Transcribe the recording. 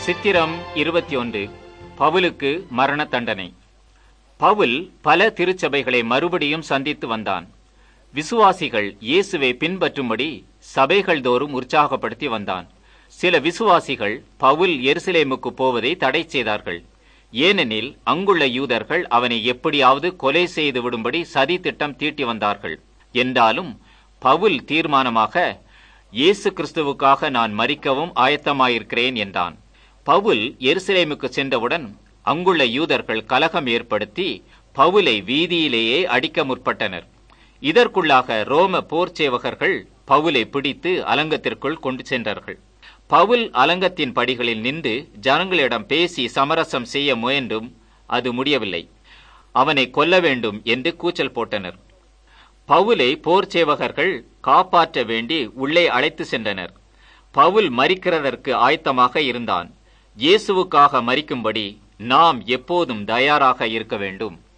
சித்திரம் இருபத்தி ஒன்று பவுலுக்கு மரண தண்டனை பவுல் பல திருச்சபைகளை மறுபடியும் சந்தித்து வந்தான் விசுவாசிகள் இயேசுவை பின்பற்றும்படி சபைகள் தோறும் உற்சாகப்படுத்தி வந்தான் சில விசுவாசிகள் பவுல் எருசலேமுக்கு போவதை தடை செய்தார்கள் ஏனெனில் அங்குள்ள யூதர்கள் அவனை எப்படியாவது கொலை செய்து விடும்படி சதி திட்டம் தீட்டி வந்தார்கள் என்றாலும் பவுல் தீர்மானமாக இயேசு கிறிஸ்துவுக்காக நான் மறிக்கவும் ஆயத்தமாயிருக்கிறேன் என்றான் பவுல் எருசலேமுக்கு சென்றவுடன் அங்குள்ள யூதர்கள் கலகம் ஏற்படுத்தி பவுலை வீதியிலேயே அடிக்க முற்பட்டனர் இதற்குள்ளாக ரோம போர் சேவகர்கள் பவுலை பிடித்து அலங்கத்திற்குள் கொண்டு சென்றார்கள் பவுல் அலங்கத்தின் படிகளில் நின்று ஜனங்களிடம் பேசி சமரசம் செய்ய முயன்றும் அது முடியவில்லை அவனை கொல்ல வேண்டும் என்று கூச்சல் போட்டனர் பவுலை போர் சேவகர்கள் காப்பாற்ற வேண்டி உள்ளே அழைத்து சென்றனர் பவுல் மறிக்கிறதற்கு ஆயத்தமாக இருந்தான் இயேசுவுக்காக மறிக்கும்படி நாம் எப்போதும் தயாராக இருக்க வேண்டும்